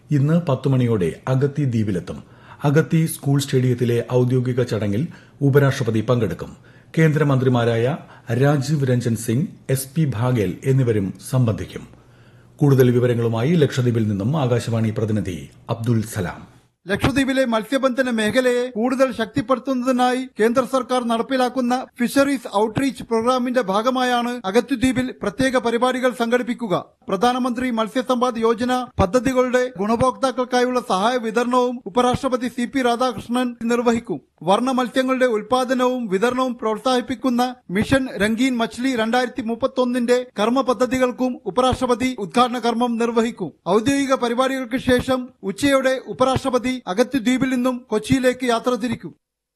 ഇന്ന് പത്ത് മണിയോടെ അഗത്തി ദ്വീപിലെത്തും അഗത്തി സ്കൂൾ സ്റ്റേഡിയത്തിലെ ഔദ്യോഗിക ചടങ്ങിൽ ഉപരാഷ്ട്രപതി പങ്കെടുക്കും കേന്ദ്രമന്ത്രിമാരായ രാജീവ് രഞ്ജൻ സിംഗ് എസ് പി ഭാഗേൽ എന്നിവരും സംബന്ധിക്കും കൂടുതൽ വിവരങ്ങളുമായി ലക്ഷദ്വീപിൽ നിന്നും ആകാശവാണി പ്രതിനിധി അബ്ദുൽ സലാം ലക്ഷദ്വീപിലെ മത്സ്യബന്ധന മേഖലയെ കൂടുതൽ ശക്തിപ്പെടുത്തുന്നതിനായി കേന്ദ്ര സർക്കാർ നടപ്പിലാക്കുന്ന ഫിഷറീസ് ഔട്ട്റീച്ച് പ്രോഗ്രാമിന്റെ ഭാഗമായാണ് അഗത്തിദ്വീപിൽ പ്രത്യേക പരിപാടികൾ സംഘടിപ്പിക്കുക പ്രധാനമന്ത്രി മത്സ്യസമ്പാദ് യോജന പദ്ധതികളുടെ ഗുണഭോക്താക്കൾക്കായുള്ള സഹായ വിതരണവും ഉപരാഷ്ട്രപതി സി പി രാധാകൃഷ്ണൻ നിർവഹിക്കും വർണ്ണ മത്സ്യങ്ങളുടെ ഉൽപാദനവും വിതരണവും പ്രോത്സാഹിപ്പിക്കുന്ന മിഷൻ രംഗീൻ മച്ച്ലി രണ്ടായിരത്തി മുപ്പത്തൊന്നിന്റെ കർമ്മ പദ്ധതികൾക്കും ഉപരാഷ്ട്രപതി ഉദ്ഘാടന കർമ്മം നിർവഹിക്കും ഔദ്യോഗിക പരിപാടികൾക്ക് ശേഷം ഉച്ചയോടെ ഉപരാഷ്ട്രപതി അഗത്തിദ്വീപിൽ നിന്നും കൊച്ചിയിലേക്ക് യാത്ര തിരിക്കും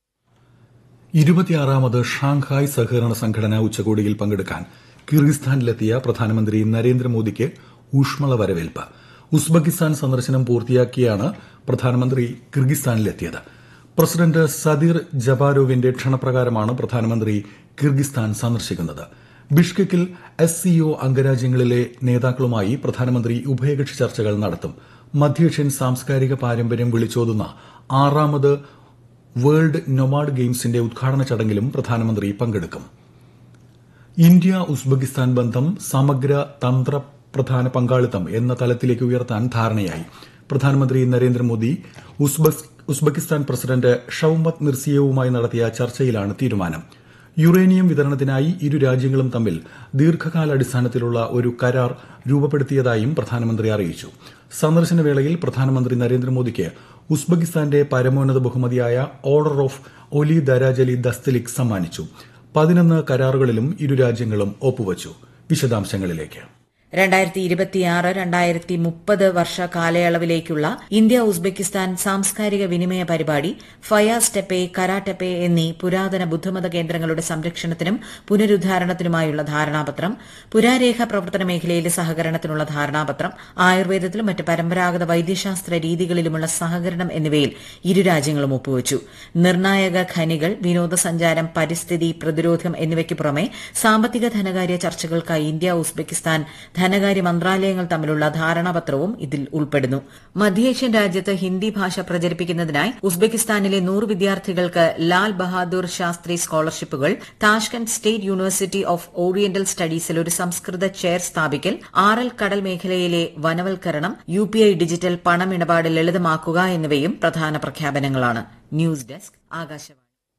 ഇരുപത്തിയാറാമത് ഷാങ്ഹായ് സഹകരണ സംഘടന ഉച്ചകോടിയിൽ പങ്കെടുക്കാൻ കിർഗിസ്ഥാനിലെത്തിയ പ്രധാനമന്ത്രി നരേന്ദ്രമോദിക്ക് ഊഷ്മള വരവേൽപ്പ് ഉസ്ബെക്കിസ്ഥാൻ സന്ദർശനം പൂർത്തിയാക്കിയാണ് പ്രധാനമന്ത്രി കിർഗിസ്ഥാനിലെത്തിയത് പ്രസിഡന്റ് സദീർ ജബാരോവിന്റെ ക്ഷണപ്രകാരമാണ് പ്രധാനമന്ത്രി കിർഗിസ്ഥാൻ സന്ദർശിക്കുന്നത് ബിഷ്കെക്കിൽ എസ് സിഒ അംഗരാജ്യങ്ങളിലെ നേതാക്കളുമായി പ്രധാനമന്ത്രി ഉഭയകക്ഷി ചർച്ചകൾ നടത്തും മധ്യേഷ്യൻ സാംസ്കാരിക പാരമ്പര്യം വിളിച്ചോതുന്ന ആറാമത് വേൾഡ് നൊമാഡ് ഗെയിംസിന്റെ ഉദ്ഘാടന ചടങ്ങിലും പ്രധാനമന്ത്രി പങ്കെടുക്കും ഇന്ത്യ ഉസ്ബെക്കിസ്ഥാൻ ബന്ധം സമഗ്ര തന്ത്ര പ്രധാന പങ്കാളിത്തം എന്ന തലത്തിലേക്ക് ഉയർത്താൻ ധാരണയായി പ്രധാനമന്ത്രി നരേന്ദ്രമോദി ഉസ്ബെക്കിസ്ഥാൻ പ്രസിഡന്റ് ഷൌമത് മിർസിയവുമായി നടത്തിയ ചർച്ചയിലാണ് തീരുമാനം യുറേനിയം വിതരണത്തിനായി ഇരു രാജ്യങ്ങളും തമ്മിൽ ദീർഘകാലാടിസ്ഥാനത്തിലുള്ള ഒരു കരാർ രൂപപ്പെടുത്തിയതായും പ്രധാനമന്ത്രി അറിയിച്ചു സന്ദർശന വേളയിൽ പ്രധാനമന്ത്രി നരേന്ദ്രമോദിക്ക് ഉസ്ബെക്കിസ്ഥാന്റെ പരമോന്നത ബഹുമതിയായ ഓർഡർ ഓഫ് ഒലി ദരാജലി ദസ്തലിക് സമ്മാനിച്ചു പതിനൊന്ന് കരാറുകളിലും ഇരു രാജ്യങ്ങളും ഒപ്പുവച്ചു വിശദാംശങ്ങളിലേക്ക് രണ്ടായിരത്തി ഇരുപത്തിയാറ് രണ്ടായിരത്തി മുപ്പത് വർഷ കാലയളവിലേക്കുള്ള ഇന്ത്യ ഉസ്ബെക്കിസ്ഥാൻ സാംസ്കാരിക വിനിമയ പരിപാടി ഫയാസ് ടെപ്പെ കരാടെപ്പെ എന്നീ പുരാതന ബുദ്ധമത കേന്ദ്രങ്ങളുടെ സംരക്ഷണത്തിനും പുനരുദ്ധാരണത്തിനുമായുള്ള ധാരണാപത്രം പുരാരേഖ പ്രവർത്തന മേഖലയിലെ സഹകരണത്തിനുള്ള ധാരണാപത്രം ആയുർവേദത്തിലും മറ്റ് പരമ്പരാഗത വൈദ്യശാസ്ത്ര രീതികളിലുമുള്ള സഹകരണം എന്നിവയിൽ ഇരു രാജ്യങ്ങളും ഒപ്പുവച്ചു നിർണായക ഖനികൾ വിനോദസഞ്ചാരം പരിസ്ഥിതി പ്രതിരോധം എന്നിവയ്ക്ക് പുറമെ സാമ്പത്തിക ധനകാര്യ ചർച്ചകൾക്കായി ഇന്ത്യ ഉസ്ബെക്കിസ്ഥാൻ ധനകാര്യ മന്ത്രാലയങ്ങൾ തമ്മിലുള്ള ധാരണാപത്രവും ഇതിൽ ഉൾപ്പെടുന്നു മധ്യേഷ്യൻ രാജ്യത്ത് ഹിന്ദി ഭാഷ പ്രചരിപ്പിക്കുന്നതിനായി ഉസ്ബെക്കിസ്ഥാനിലെ നൂറ് വിദ്യാർത്ഥികൾക്ക് ലാൽ ബഹാദൂർ ശാസ്ത്രി സ്കോളർഷിപ്പുകൾ Tashkent state university of oriental സ്റ്റഡീസിൽ ഒരു സംസ്കൃത ചെയർ സ്ഥാപിക്കൽ ആറൽ കടൽ മേഖലയിലെ വനവൽക്കരണം യു പി ഐ ഡിജിറ്റൽ പണമിടപാട് ലളിതമാക്കുക എന്നിവയും പ്രധാന പ്രഖ്യാപനങ്ങളാണ് ന്യൂസ് ഡെസ്ക് ആകാശവാണി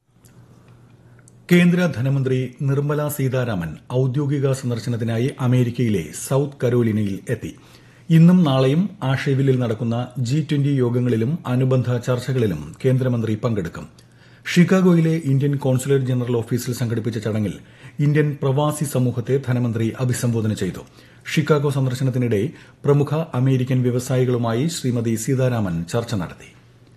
കേന്ദ്ര ധനമന്ത്രി നിർമ്മല സീതാരാമൻ ഔദ്യോഗിക സന്ദർശനത്തിനായി അമേരിക്കയിലെ സൌത്ത് കരോലിനയിൽ എത്തി ഇന്നും നാളെയും ആഷേവിലിൽ നടക്കുന്ന ജി ട്വന്റി യോഗങ്ങളിലും അനുബന്ധ ചർച്ചകളിലും കേന്ദ്രമന്ത്രി പങ്കെടുക്കും ഷിക്കാഗോയിലെ ഇന്ത്യൻ കോൺസുലേറ്റ് ജനറൽ ഓഫീസിൽ സംഘടിപ്പിച്ച ചടങ്ങിൽ ഇന്ത്യൻ പ്രവാസി സമൂഹത്തെ ധനമന്ത്രി അഭിസംബോധന ചെയ്തു ഷിക്കാഗോ സന്ദർശനത്തിനിടെ പ്രമുഖ അമേരിക്കൻ വ്യവസായികളുമായി ശ്രീമതി സീതാരാമൻ ചർച്ച നടത്തി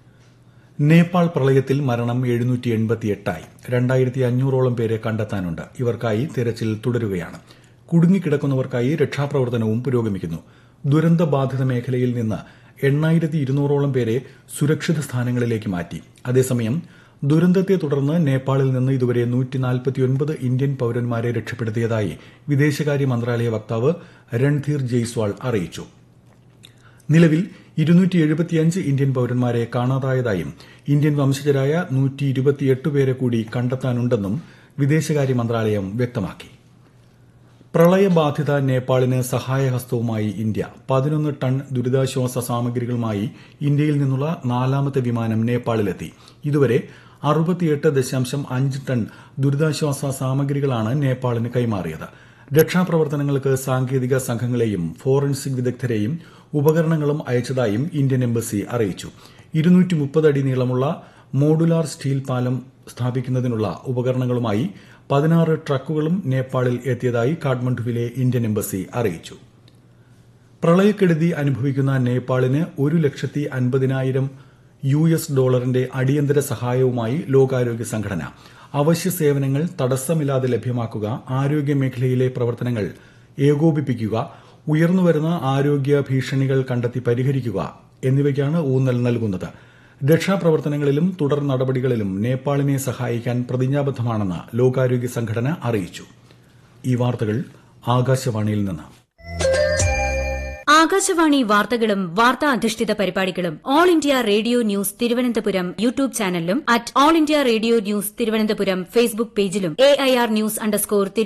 നേപ്പാൾ പ്രളയത്തിൽ മരണം എഴുന്നൂറ്റി എൺപത്തിയെട്ടായി രണ്ടായിരത്തി അഞ്ഞൂറോളം പേരെ കണ്ടെത്താനുണ്ട് ഇവർക്കായി തിരച്ചിൽ തുടരുകയാണ് കുടുങ്ങിക്കിടക്കുന്നവർക്കായി രക്ഷാപ്രവർത്തനവും പുരോഗമിക്കുന്നു ദുരന്തബാധിത മേഖലയിൽ നിന്ന് എണ്ണായിരത്തി ഇരുന്നൂറോളം പേരെ സുരക്ഷിത സ്ഥാനങ്ങളിലേക്ക് മാറ്റി അതേസമയം ദുരന്തത്തെ തുടർന്ന് നേപ്പാളിൽ നിന്ന് ഇതുവരെ നൂറ്റിനാൽപ്പത്തിയൊൻപത് ഇന്ത്യൻ പൌരന്മാരെ രക്ഷപ്പെടുത്തിയതായി വിദേശകാര്യ മന്ത്രാലയ വക്താവ് രൺധീർ ജയ്സ്വാൾ അറിയിച്ചു നിലവിൽ ഇരുന്നൂറ്റി എഴുപത്തിയഞ്ച് ഇന്ത്യൻ പൌരന്മാരെ കാണാതായതായും ഇന്ത്യൻ വംശജരായ നൂറ്റി ഇരുപത്തിയെട്ട് പേരെ കൂടി കണ്ടെത്താനുണ്ടെന്നും വിദേശകാര്യ മന്ത്രാലയം വ്യക്തമാക്കി പ്രളയബാധിത നേപ്പാളിന് സഹായഹസ്തവുമായി ഇന്ത്യ പതിനൊന്ന് ടൺ ദുരിതാശ്വാസ സാമഗ്രികളുമായി ഇന്ത്യയിൽ നിന്നുള്ള നാലാമത്തെ വിമാനം നേപ്പാളിലെത്തി ഇതുവരെ അറുപത്തിയെട്ട് ദശാംശം അഞ്ച് ടൺ ദുരിതാശ്വാസ സാമഗ്രികളാണ് നേപ്പാളിന് കൈമാറിയത് രക്ഷാപ്രവർത്തനങ്ങൾക്ക് സാങ്കേതിക സംഘങ്ങളെയും ഫോറൻസിക് വിദഗ്ധരെയും ഉപകരണങ്ങളും അയച്ചതായും ഇന്ത്യൻ എംബസി അറിയിച്ചു ഇരുന്നൂറ്റി മുപ്പത് അടി നീളമുള്ള മോഡുലാർ സ്റ്റീൽ പാലം സ്ഥാപിക്കുന്നതിനുള്ള ഉപകരണങ്ങളുമായി പതിനാറ് ട്രക്കുകളും നേപ്പാളിൽ എത്തിയതായി കാഠ്മണ്ഡുവിലെ ഇന്ത്യൻ എംബസി അറിയിച്ചു പ്രളയക്കെടുതി അനുഭവിക്കുന്ന നേപ്പാളിന് ഒരു ലക്ഷത്തി അൻപതിനായിരം യു എസ് ഡോളറിന്റെ അടിയന്തര സഹായവുമായി ലോകാരോഗ്യ സംഘടന അവശ്യ സേവനങ്ങൾ തടസ്സമില്ലാതെ ലഭ്യമാക്കുക ആരോഗ്യ മേഖലയിലെ പ്രവർത്തനങ്ങൾ ഏകോപിപ്പിക്കുക ഉയർന്നുവരുന്ന ആരോഗ്യ ഭീഷണികൾ കണ്ടെത്തി പരിഹരിക്കുക എന്നിവയ്ക്കാണ് ഊന്നൽ നൽകുന്നത് രക്ഷാപ്രവർത്തനങ്ങളിലും തുടർ നടപടികളിലും നേപ്പാളിനെ സഹായിക്കാൻ പ്രതിജ്ഞാബദ്ധമാണെന്ന് ലോകാരോഗ്യ സംഘടന അറിയിച്ചു ഈ വാർത്തകൾ ആകാശവാണിയിൽ നിന്ന് ആകാശവാണി വാർത്തകളും വാർത്താ അധിഷ്ഠിത പരിപാടികളും all India radio news Thiruvananthapuram YouTube ചാനലിലും at all India radio news Thiruvananthapuram Facebook പേജിലും A I R news underscore